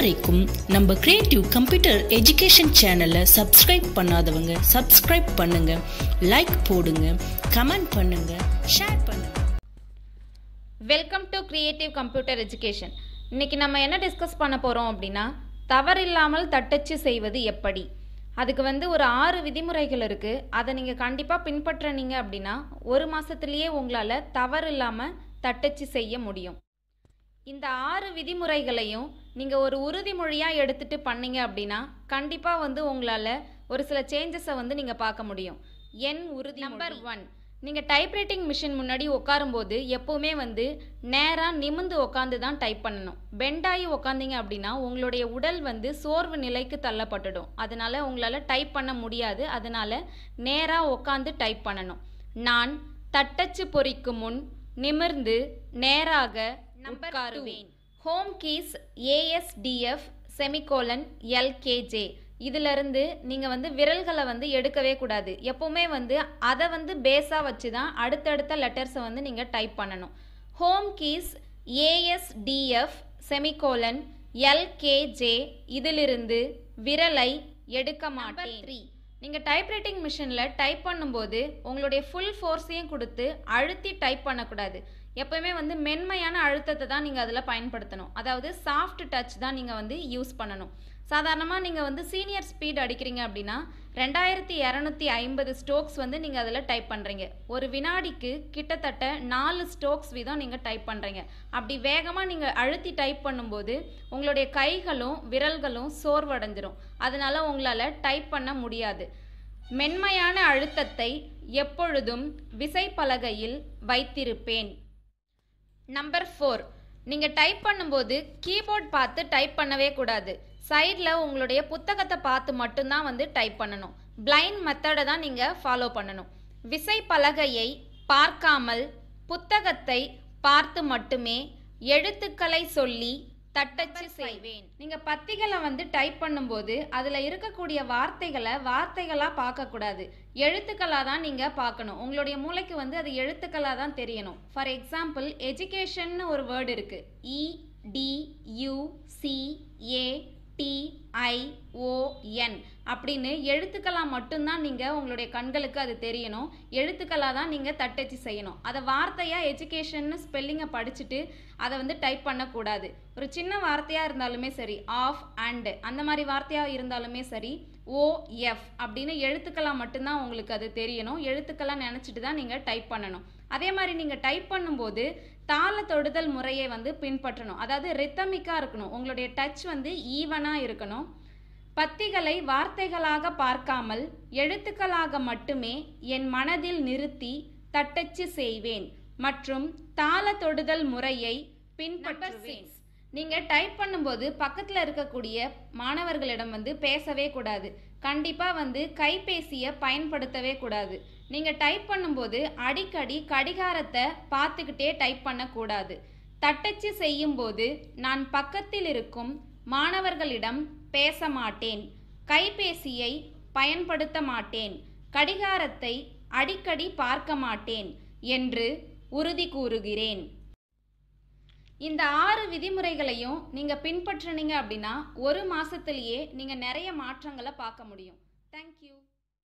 இதுவரைக்கும் நம்ம creative computer education சேனலை சப்ஸ்கிரைப் பண்ணாதவங்க சப்ஸ்கிரைப் பண்ணுங்க லைக் போடுங்க கமெண்ட் பண்ணுங்க ஷேர் பண்ணுங்க welcome to creative computer education இன்னைக்கு நம்ம என்ன டிஸ்கஸ் பண்ண போகிறோம் அப்படின்னா தவறில்லாமல் தட்டச்சு செய்வது எப்படி அதுக்கு வந்து ஒரு ஆறு விதிமுறைகள் இருக்குது அதை நீங்கள் கண்டிப்பாக பின்பற்றினீங்க அப்படின்னா ஒரு மாதத்துலேயே உங்களால் தவறு இல்லாமல் தட்டச்சு செய்ய முடியும் இந்த ஆறு விதிமுறைகளையும் நீங்கள் ஒரு உறுதிமொழியாக எடுத்துட்டு பண்ணீங்க அப்படின்னா கண்டிப்பாக வந்து உங்களால் ஒரு சில சேஞ்சஸை வந்து நீங்கள் பார்க்க முடியும் என் உறுதி நம்பர் ஒன் நீங்கள் டைப்ரைட்டிங் மிஷின் முன்னாடி உட்காரும்போது எப்போவுமே வந்து நேராக நிமிந்து உட்காந்து தான் டைப் பண்ணணும் பெண்டாகி உட்காந்தீங்க அப்படின்னா உங்களுடைய உடல் வந்து சோர்வு நிலைக்கு தள்ளப்பட்டுடும் அதனால உங்களால் டைப் பண்ண முடியாது அதனால நேராக உட்காந்து டைப் பண்ணணும் நான் தட்டச்சு பொறிக்கும் முன் நிமிர்ந்து நேராக உட்காருவேன் home keys A S D F semicolon L K J இதிலிருந்து நீங்கள் வந்து விரல்களை வந்து எடுக்கவே கூடாது எப்போவுமே வந்து அதை வந்து பேஸாக வச்சு தான் அடுத்தடுத்த லெட்டர்ஸை வந்து நீங்கள் டைப் பண்ணணும் home keys A S D F semicolon L K J இதிலிருந்து விரலை எடுக்க மாட்டேன் த்ரீ நீங்கள் டைப்ரைட்டிங் மிஷினில் டைப் பண்ணும்போது உங்களுடைய ஃபுல் ஃபோர்ஸையும் கொடுத்து அழுத்தி டைப் பண்ணக்கூடாது எப்போவுமே வந்து மென்மையான அழுத்தத்தை தான் நீங்கள் அதில் பயன்படுத்தணும் அதாவது சாஃப்ட் டச் தான் நீங்கள் வந்து யூஸ் பண்ணணும் சாதாரணமாக நீங்கள் வந்து சீனியர் ஸ்பீட் அடிக்கிறீங்க அப்படின்னா ரெண்டாயிரத்தி இரநூத்தி ஐம்பது ஸ்டோக்ஸ் வந்து நீங்கள் அதில் டைப் பண்ணுறீங்க ஒரு வினாடிக்கு கிட்டத்தட்ட நாலு ஸ்டோக்ஸ் வீதம் நீங்கள் டைப் பண்ணுறீங்க அப்படி வேகமாக நீங்கள் அழுத்தி டைப் பண்ணும்போது உங்களுடைய கைகளும் விரல்களும் சோர்வடைஞ்சிரும் அதனால உங்களால் டைப் பண்ண முடியாது மென்மையான அழுத்தத்தை எப்பொழுதும் விசைப்பலகையில் வைத்திருப்பேன் நம்பர் ஃபோர் நீங்கள் டைப் பண்ணும்போது கீபோர்ட் பார்த்து டைப் பண்ணவே கூடாது சைடில் உங்களுடைய புத்தகத்தை பார்த்து மட்டும்தான் வந்து டைப் பண்ணணும் பிளைண்ட் மெத்தடை தான் நீங்கள் ஃபாலோ பண்ணணும் விசை பலகையை பார்க்காமல் புத்தகத்தை பார்த்து மட்டுமே எழுத்துக்களை சொல்லி தட்டச்சு செய்வேன் நீங்க பத்திகளை வந்து டைப் பண்ணும்போது அதுல இருக்கக்கூடிய வார்த்தைகளை வார்த்தைகளா பார்க்க கூடாது எழுத்துக்களா தான் நீங்க பார்க்கணும் உங்களுடைய மூளைக்கு வந்து அது எழுத்துக்களா தான் தெரியணும் ஃபார் எக்ஸாம்பிள் எஜுகேஷன் ஒரு வேர்டு இருக்கு E D U C A T I O N அப்படின்னு எழுத்துக்களாக மட்டும்தான் நீங்கள் உங்களுடைய கண்களுக்கு அது தெரியணும் எழுத்துக்களாக தான் நீங்கள் தட்டச்சு செய்யணும் அதை வார்த்தையாக எஜுகேஷன்னு ஸ்பெல்லிங்கை படிச்சுட்டு அதை வந்து டைப் பண்ணக்கூடாது ஒரு சின்ன வார்த்தையாக இருந்தாலுமே சரி ஆஃப் அண்டு அந்த மாதிரி வார்த்தையாக இருந்தாலுமே சரி ஓ எஃப் அப்படின்னு எழுத்துக்களாக மட்டும்தான் உங்களுக்கு அது தெரியணும் எழுத்துக்களாக நினச்சிட்டு தான் நீங்கள் டைப் பண்ணணும் அதே மாதிரி நீங்கள் டைப் பண்ணும்போது தாள தொடுதல் முறையை வந்து பின்பற்றணும் அதாவது ரித்தமிக்காக இருக்கணும் உங்களுடைய டச் வந்து ஈவனாக இருக்கணும் பத்திகளை வார்த்தைகளாக பார்க்காமல் எழுத்துக்களாக மட்டுமே என் மனதில் நிறுத்தி தட்டச்சு செய்வேன் மற்றும் தாள தொடுதல் முறையை பின்பற்றுவேன் நீங்க டைப் பண்ணும்போது பக்கத்துல இருக்கக்கூடிய மாணவர்களிடம் வந்து பேசவே கூடாது கண்டிப்பா வந்து கைபேசியை பயன்படுத்தவே கூடாது நீங்க டைப் பண்ணும்போது அடிக்கடி கடிகாரத்தை பார்த்துக்கிட்டே டைப் பண்ணக்கூடாது தட்டச்சு செய்யும்போது நான் பக்கத்தில் இருக்கும் மாணவர்களிடம் பேச மாட்டேன் கைபேசியை பயன்படுத்த மாட்டேன் கடிகாரத்தை அடிக்கடி பார்க்க மாட்டேன் என்று உறுதி கூறுகிறேன் இந்த ஆறு விதிமுறைகளையும் நீங்கள் பின்பற்றினீங்க அப்படின்னா ஒரு மாதத்துலேயே நீங்கள் நிறைய மாற்றங்களை பார்க்க முடியும் தேங்க்யூ